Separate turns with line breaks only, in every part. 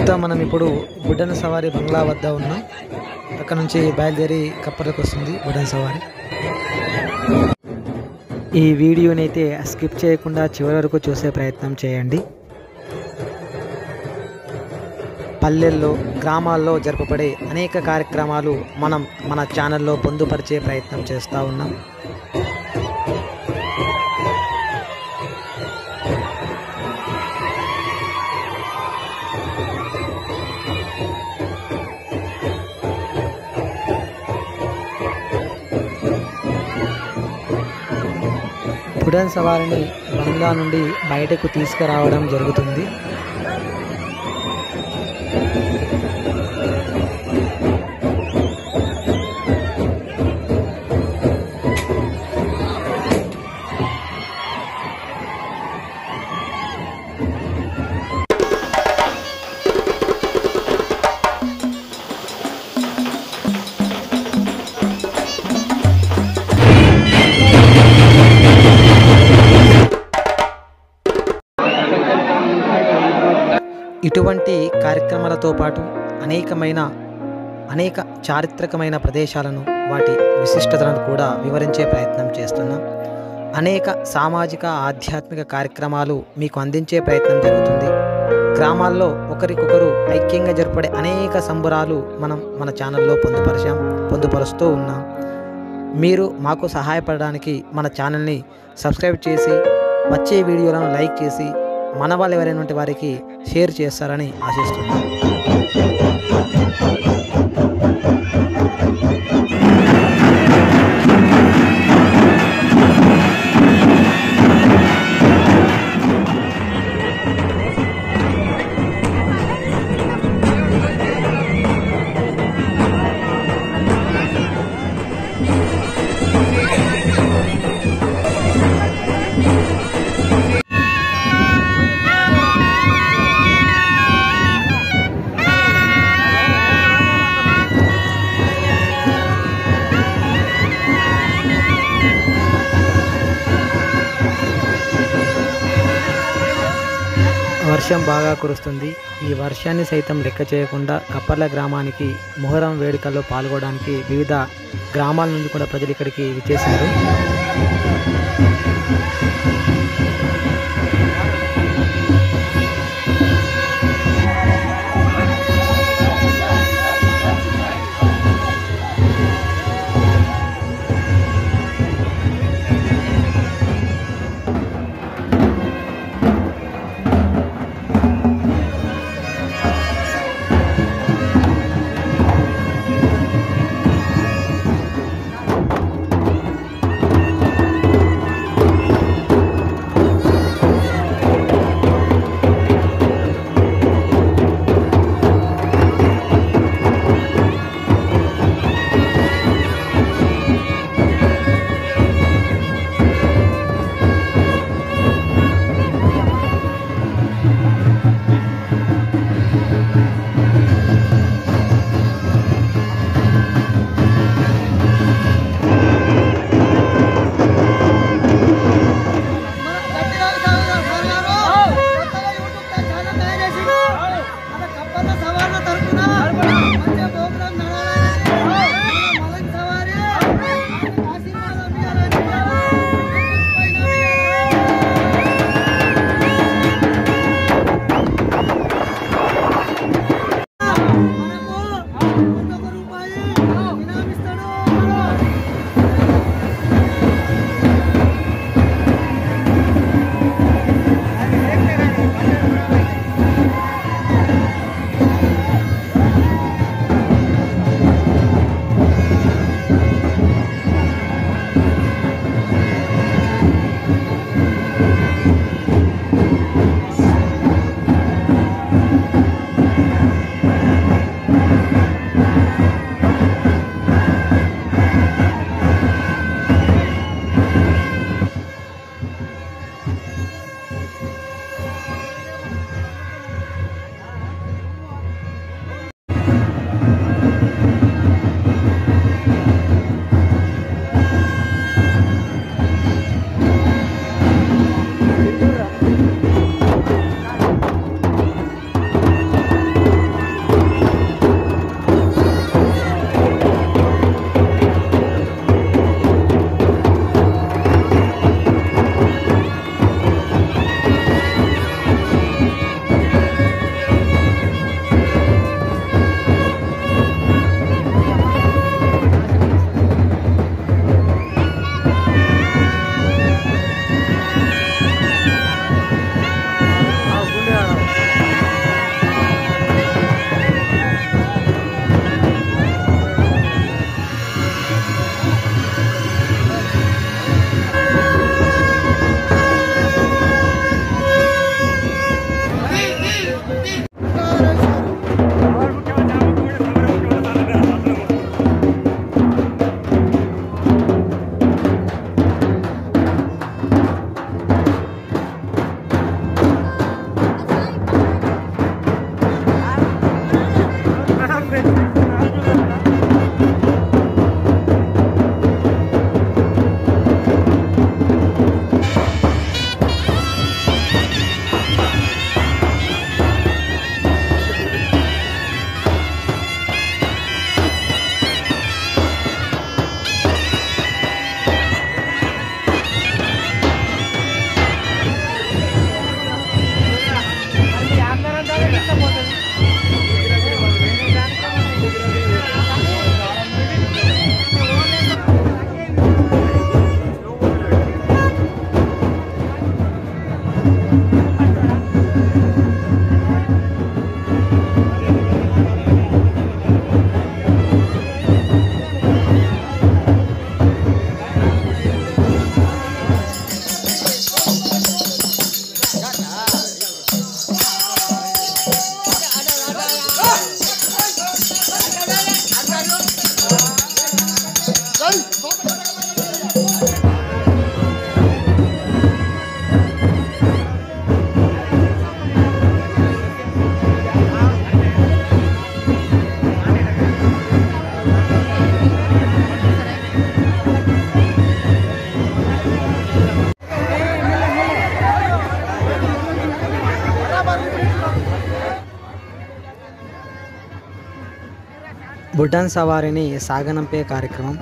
ప్రస్తుతం మనం ఇప్పుడు బుడ్డన సవారి బంగ్లా వద్ద ఉన్నాం అక్కడ నుంచి బయలుదేరి కప్పలకు వస్తుంది బుడ్డన సవారి ఈ వీడియోని అయితే స్కిప్ చేయకుండా చివరి వరకు చూసే ప్రయత్నం చేయండి పల్లెల్లో గ్రామాల్లో జరపబడే అనేక కార్యక్రమాలు మనం మన ఛానల్లో పొందుపరిచే ప్రయత్నం చేస్తూ ఉన్నాం బుడన్ సవారిని బంగ్లా నుండి బయటకు తీసుకురావడం జరుగుతుంది ఇటువంటి కార్యక్రమాలతో పాటు అనేకమైన అనేక చారిత్రకమైన ప్రదేశాలను వాటి విశిష్టతలను కూడా వివరించే ప్రయత్నం చేస్తున్నాం అనేక సామాజిక ఆధ్యాత్మిక కార్యక్రమాలు మీకు అందించే ప్రయత్నం జరుగుతుంది గ్రామాల్లో ఒకరికొకరు ఐక్యంగా జరపడే అనేక సంబరాలు మనం మన ఛానల్లో పొందుపరిచాం పొందుపరుస్తూ ఉన్నాం మీరు మాకు సహాయపడడానికి మన ఛానల్ని సబ్స్క్రైబ్ చేసి వచ్చే వీడియోలను లైక్ చేసి మన వాళ్ళు ఎవరైనా వారికి షేర్ చేస్తారని ఆశిస్తున్నాను వర్షం బాగా కురుస్తుంది ఈ వర్షాన్ని సైతం లెక్క చేయకుండా కప్పర్ల గ్రామానికి మొహరం వేడుకల్లో పాల్గొనడానికి వివిధ గ్రామాల నుండి కూడా ప్రజలు ఇక్కడికి విచ్చేశారు బుడ్డన్ సవారిని సాగనంపే కార్యక్రమం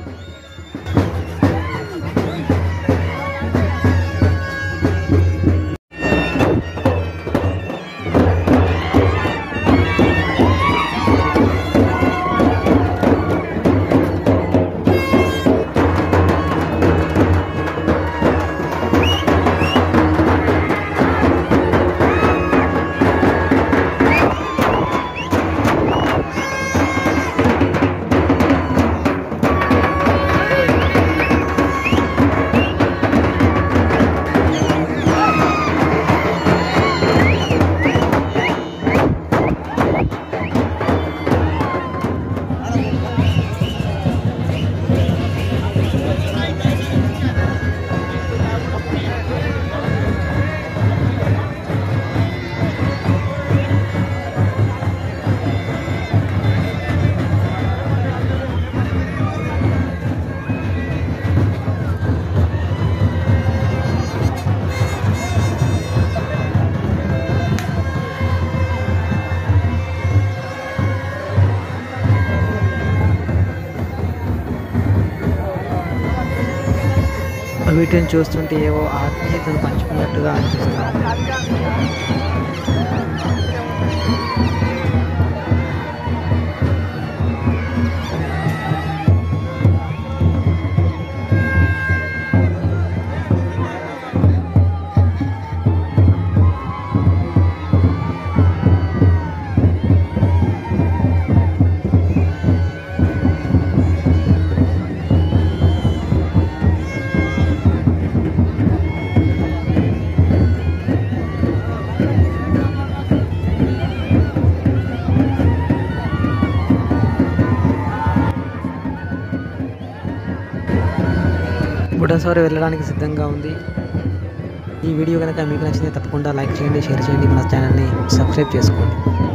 వీటిని చూస్తుంటే ఏవో ఆత్మీయతను పంచుకున్నట్టుగా అనిపిస్తుంది బుడ్డన్ సవారి వెళ్ళడానికి సిద్ధంగా ఉంది ఈ వీడియో కనుక మీకు నచ్చితే తప్పకుండా లైక్ చేయండి షేర్ చేయండి మన ఛానల్ని సబ్స్క్రైబ్ చేసుకోండి